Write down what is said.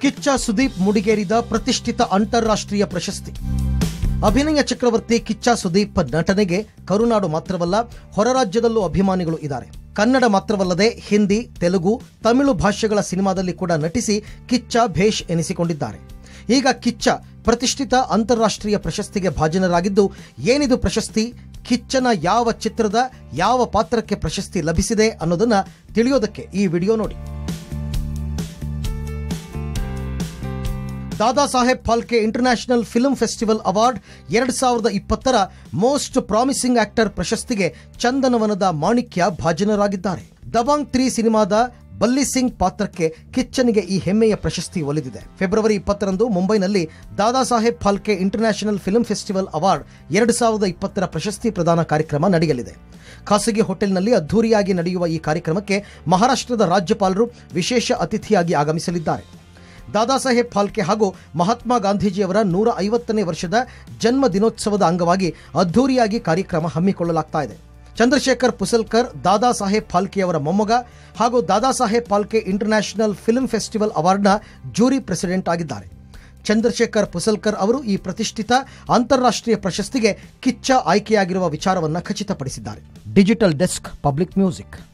ಕಿಚ್ಚ ಸುದೀಪ್ ಮುಡಿಗೇರಿದ ಪ್ರತಿಷ್ಠಿತ ಅಂತಾರಾಷ್ಟ್ರೀಯ ಪ್ರಶಸ್ತಿ ಅಭಿನಯ ಚಕ್ರವರ್ತಿ ಕಿಚ್ಚ ಸುದೀಪ್ ನಟನೆಗೆ ಕರುನಾಡು ಮಾತ್ರವಲ್ಲ ಹೊರ ರಾಜ್ಯದಲ್ಲೂ ಅಭಿಮಾನಿಗಳು ಇದ್ದಾರೆ ಕನ್ನಡ ಮಾತ್ರವಲ್ಲದೆ ಹಿಂದಿ ತೆಲುಗು ತಮಿಳು ಭಾಷೆಗಳ ಸಿನಿಮಾದಲ್ಲಿ ಕೂಡ ನಟಿಸಿ ಕಿಚ್ಚ ಭೇಷ್ ಎನಿಸಿಕೊಂಡಿದ್ದಾರೆ ಈಗ ಕಿಚ್ಚ ಪ್ರತಿಷ್ಠಿತ ಅಂತಾರಾಷ್ಟ್ರೀಯ ಪ್ರಶಸ್ತಿಗೆ ಭಾಜನರಾಗಿದ್ದು ಏನಿದು ಪ್ರಶಸ್ತಿ ಕಿಚ್ಚನ ಯಾವ ಚಿತ್ರದ ಯಾವ ಪಾತ್ರಕ್ಕೆ ಪ್ರಶಸ್ತಿ ಲಭಿಸಿದೆ ಅನ್ನೋದನ್ನ ತಿಳಿಯೋದಕ್ಕೆ ಈ ವಿಡಿಯೋ ನೋಡಿ Dada Saheb Phalke international film festival award ಎರಡ್ ಸಾವಿರದ ಇಪ್ಪತ್ತರ ಮೋಸ್ಟ್ ಪ್ರಾಮಿಸಿಂಗ್ ಆಕ್ಟರ್ ಪ್ರಶಸ್ತಿಗೆ ಚಂದನವನದ ಮಾಣಿಕ್ಯ ಭಾಜನರಾಗಿದ್ದಾರೆ ದಬಾಂಗ್ ತ್ರೀ ಸಿನಿಮಾದ ಬಲ್ಲಿ ಸಿಂಗ್ ಪಾತ್ರಕ್ಕೆ ಕಿಚ್ಚನಿಗೆ ಈ ಹೆಮ್ಮೆಯ ಪ್ರಶಸ್ತಿ ಒಲಿದಿದೆ ಫೆಬ್ರವರಿ ಇಪ್ಪತ್ತರಂದು ಮುಂಬೈನಲ್ಲಿ Dada Saheb Phalke international film festival award ಎರಡು ಸಾವಿರದ ಇಪ್ಪತ್ತರ ಪ್ರಶಸ್ತಿ ಪ್ರದಾನ ಕಾರ್ಯಕ್ರಮ ನಡೆಯಲಿದೆ ಖಾಸಗಿ ಹೋಟೆಲ್ನಲ್ಲಿ ಅದ್ದೂರಿಯಾಗಿ ನಡೆಯುವ ಈ ಕಾರ್ಯಕ್ರಮಕ್ಕೆ ಮಹಾರಾಷ್ಟ್ರದ ರಾಜ್ಯಪಾಲರು ವಿಶೇಷ ಅತಿಥಿಯಾಗಿ ಆಗಮಿಸಲಿದ್ದಾರೆ ದಾದಾ ಸಾಹೇಬ್ ಫಾಲ್ಕೆ ಹಾಗೂ ಮಹಾತ್ಮ ಗಾಂಧೀಜಿಯವರ ನೂರ ಐವತ್ತನೇ ವರ್ಷದ ಜನ್ಮ ದಿನೋತ್ಸವದ ಅಂಗವಾಗಿ ಅದ್ದೂರಿಯಾಗಿ ಕಾರ್ಯಕ್ರಮ ಹಮ್ಮಿಕೊಳ್ಳಲಾಗ್ತಾ ಇದೆ ಚಂದ್ರಶೇಖರ್ ಪುಸಲ್ಕರ್ ದಾದಾ ಸಾಹೇಬ್ ಫಾಲ್ಕೆಯವರ ಮೊಮ್ಮಗ ಹಾಗೂ Dada Saheb Phalke international film festival ಅವಾರ್ಡ್ನ ಜೂರಿ ಪ್ರೆಸಿಡೆಂಟ್ ಆಗಿದ್ದಾರೆ ಚಂದ್ರಶೇಖರ್ ಪುಸಲ್ಕರ್ ಅವರು ಈ ಪ್ರತಿಷ್ಠಿತ ಅಂತಾರಾಷ್ಟ್ರೀಯ ಪ್ರಶಸ್ತಿಗೆ ಕಿಚ್ಚ ಆಯ್ಕೆಯಾಗಿರುವ ವಿಚಾರವನ್ನು ಖಚಿತಪಡಿಸಿದ್ದಾರೆ ಡಿಜಿಟಲ್ ಡೆಸ್ಕ್ ಪಬ್ಲಿಕ್ ಮ್ಯೂಸಿಕ್